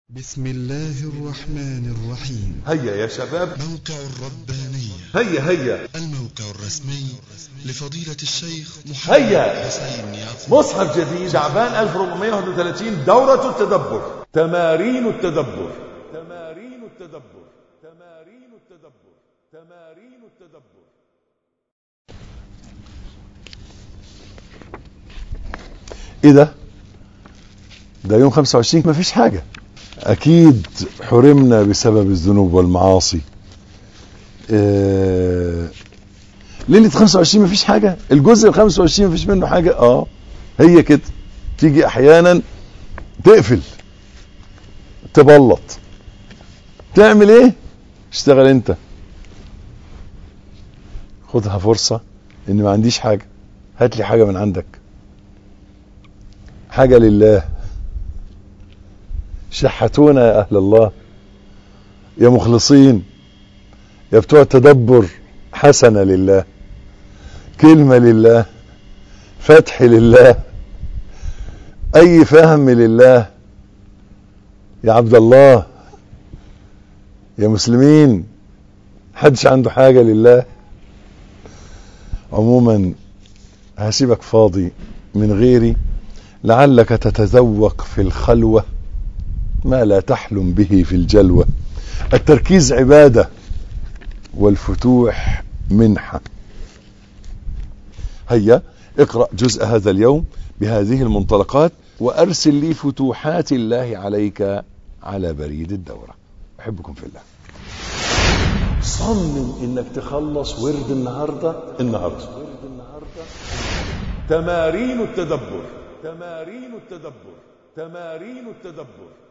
بسم الله الرحمن الرحيم هيا يا شباب موقع الربانية هيا هيا الموقع الرسمي لفضيلة الشيخ محمد هيا. حسين يعقوب مصحف جديد شعبان 1431 دورة التدبر تمارين التدبر تمارين التدبر تمارين التدبر تمارين التدبر ايه ده ده يوم 25 مفيش حاجة اكيد حرمنا بسبب الذنوب والمعاصي آه، ليلة 25 مفيش حاجة الجزء ال 25 مفيش منه حاجة اه هي كده تيجي احيانا تقفل تبلط تعمل ايه اشتغل انت خدها فرصة ان ما عنديش حاجة هات لي حاجة من عندك حاجة لله شحتونا يا اهل الله يا مخلصين يا بتوع التدبر حسنة لله كلمة لله فتح لله اي فهم لله يا عبد الله يا مسلمين حدش عنده حاجة لله عموما هسيبك فاضي من غيري لعلك تتذوق في الخلوة ما لا تحلم به في الجلوة التركيز عبادة والفتوح منحة هيا اقرأ جزء هذا اليوم بهذه المنطلقات وأرسل لي فتوحات الله عليك على بريد الدورة أحبكم في الله صمم انك تخلص ورد النهاردة النهاردة تمارين التدبر تمارين التدبر تمارين التدبر